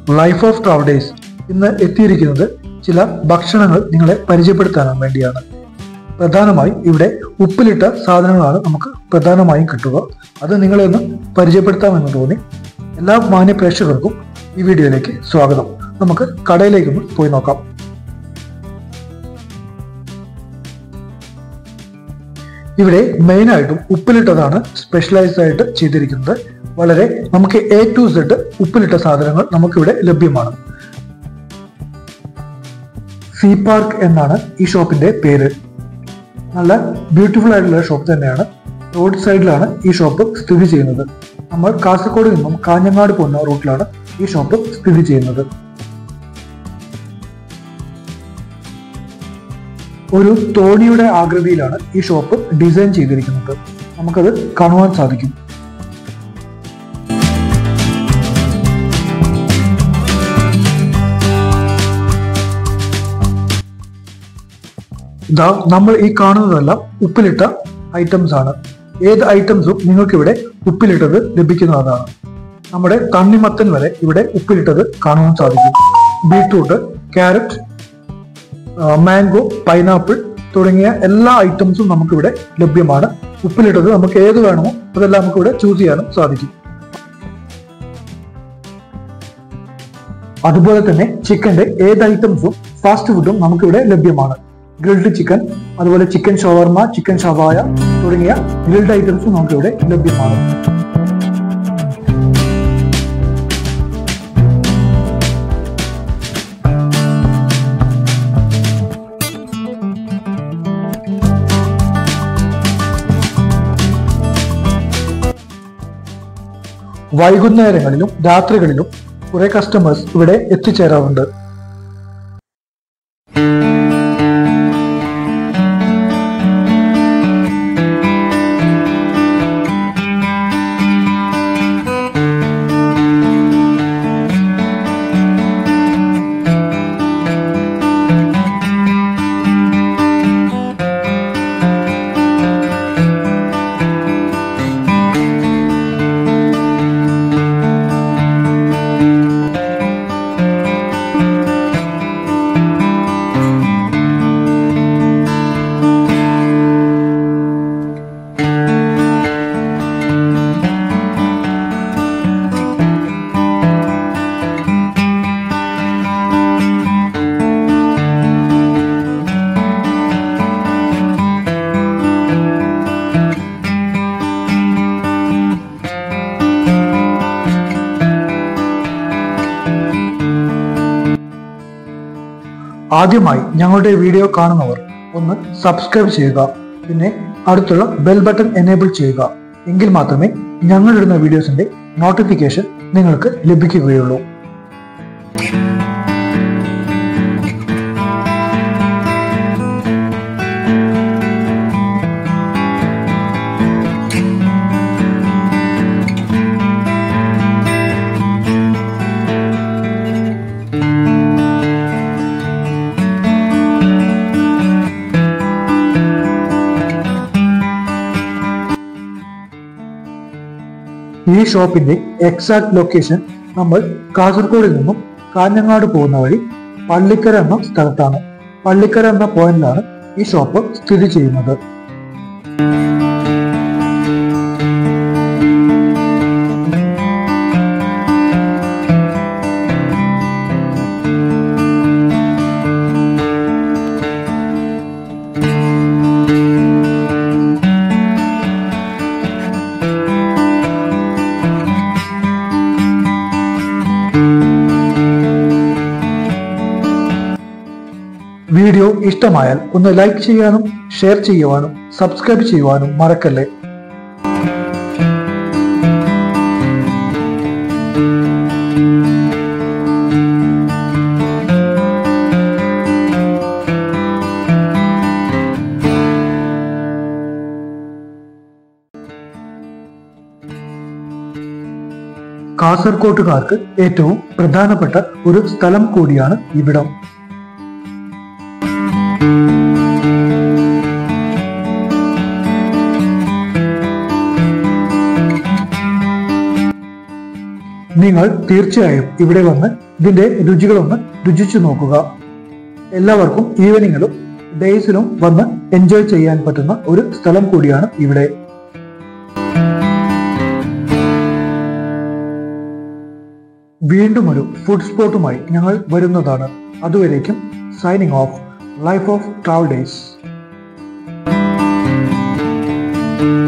life of ട്രാവഡേഴ്സ് ഇന്ന് എത്തിയിരിക്കുന്നത് ചില ഭക്ഷണങ്ങൾ നിങ്ങളെ പരിചയപ്പെടുത്താൻ വേണ്ടിയാണ് പ്രധാനമായും ഇവിടെ ഉപ്പിലിട്ട സാധനങ്ങളാണ് നമുക്ക് പ്രധാനമായും കിട്ടുക അത് നിങ്ങളെ ഒന്ന് പരിചയപ്പെടുത്താമെന്ന് തോന്നി എല്ലാ മാന്യ പ്രേക്ഷകർക്കും ഈ വീഡിയോയിലേക്ക് സ്വാഗതം നമുക്ക് കടയിലേക്കൊന്ന് പോയി നോക്കാം ഇവിടെ മെയിൻ ആയിട്ടും ഉപ്പിലിട്ടതാണ് സ്പെഷ്യലൈസ്ഡ് ആയിട്ട് ചെയ്തിരിക്കുന്നത് വളരെ നമുക്ക് എ ടു സെഡ് ഉപ്പിലിട്ട സാധനങ്ങൾ നമുക്കിവിടെ ലഭ്യമാണ് സീ പാർക്ക് എന്നാണ് ഈ ഷോപ്പിന്റെ പേര് നല്ല ബ്യൂട്ടിഫുൾ ആയിട്ടുള്ള ഷോപ്പ് തന്നെയാണ് റോഡ് സൈഡിലാണ് ഈ ഷോപ്പ് സ്ഥിതി ചെയ്യുന്നത് നമ്മൾ കാസർഗോഡ് നിന്നും കാഞ്ഞങ്ങാട് പോകുന്ന റൂട്ടിലാണ് ഈ ഷോപ്പ് സ്ഥിതി ചെയ്യുന്നത് ഒരു തോണിയുടെ ആകൃതിയിലാണ് ഈ ഷോപ്പ് ഡിസൈൻ ചെയ്തിരിക്കുന്നത് നമുക്കത് കാണുവാൻ സാധിക്കും ഇതാ നമ്മൾ ഈ കാണുന്നതെല്ലാം ഉപ്പിലിട്ട ഐറ്റംസ് ആണ് ഏത് ഐറ്റംസും നിങ്ങൾക്ക് ഇവിടെ ഉപ്പിലിട്ടത് ലഭിക്കുന്നതാണ് നമ്മുടെ തണ്ണിമത്തൻ വരെ ഇവിടെ ഉപ്പിലിട്ടത് കാണുവാൻ സാധിക്കും ബീട്രൂട്ട് ക്യാരറ്റ് മാംഗോ പൈനാപ്പിൾ തുടങ്ങിയ എല്ലാ ഐറ്റംസും നമുക്കിവിടെ ലഭ്യമാണ് ഉപ്പിലിട്ടത് നമുക്ക് ഏത് വേണമോ അതെല്ലാം നമുക്കിവിടെ ചൂസ് ചെയ്യാനും സാധിക്കും അതുപോലെ തന്നെ ചിക്കന്റെ ഏത് ഐറ്റംസും ഫാസ്റ്റ് ഫുഡും നമുക്കിവിടെ ലഭ്യമാണ് ഗ്രിൽഡ് ചിക്കൻ അതുപോലെ ചിക്കൻ ഷവർമ ചിക്കൻ ഷവായ തുടങ്ങിയ ഗ്രിൽഡ് ഐറ്റംസും നമുക്കിവിടെ ലഭ്യമാണ് വൈകുന്നേരങ്ങളിലും രാത്രികളിലും കുറെ കസ്റ്റമേഴ്സ് ഇവിടെ എത്തിച്ചേരാറുണ്ട് ആദ്യമായി ഞങ്ങളുടെ വീഡിയോ കാണുന്നവർ ഒന്ന് സബ്സ്ക്രൈബ് ചെയ്യുക പിന്നെ അടുത്തുള്ള ബെൽ ബട്ടൺ എനേബിൾ ചെയ്യുക എങ്കിൽ മാത്രമേ ഞങ്ങളിടുന്ന വീഡിയോസിന്റെ നോട്ടിഫിക്കേഷൻ നിങ്ങൾക്ക് ലഭിക്കുകയുള്ളൂ ഈ ഷോപ്പിന്റെ എക്സാക്ട് ലൊക്കേഷൻ നമ്മൾ കാസർഗോഡിൽ നിന്നും കാഞ്ഞങ്ങാട് പോകുന്ന വഴി പള്ളിക്കര എന്ന സ്ഥലത്താണ് പള്ളിക്കര എന്ന പോയിന്റിലാണ് ഈ ഷോപ്പ് സ്ഥിതി ചെയ്യുന്നത് വീഡിയോ ഇഷ്ടമായാൽ ഒന്ന് ലൈക്ക് ചെയ്യാനും ഷെയർ ചെയ്യുവാനും സബ്സ്ക്രൈബ് ചെയ്യുവാനും മറക്കല്ലേ കാസർകോട്ടുകാർക്ക് ഏറ്റവും പ്രധാനപ്പെട്ട ഒരു സ്ഥലം കൂടിയാണ് ഇവിടം നിങ്ങൾ തീർച്ചയായും ഇവിടെ വന്ന് ഇതിന്റെ രുചികളൊന്ന് രുചിച്ചു നോക്കുക എല്ലാവർക്കും ഈവനിങ്ങിലും ഡേയ്സിലും വന്ന് എൻജോയ് ചെയ്യാൻ പറ്റുന്ന ഒരു സ്ഥലം കൂടിയാണ് ഇവിടെ വീണ്ടും ഒരു ഫുഡ് സ്പോട്ടുമായി ഞങ്ങൾ വരുന്നതാണ് അതുവരേക്കും signing off life of travel days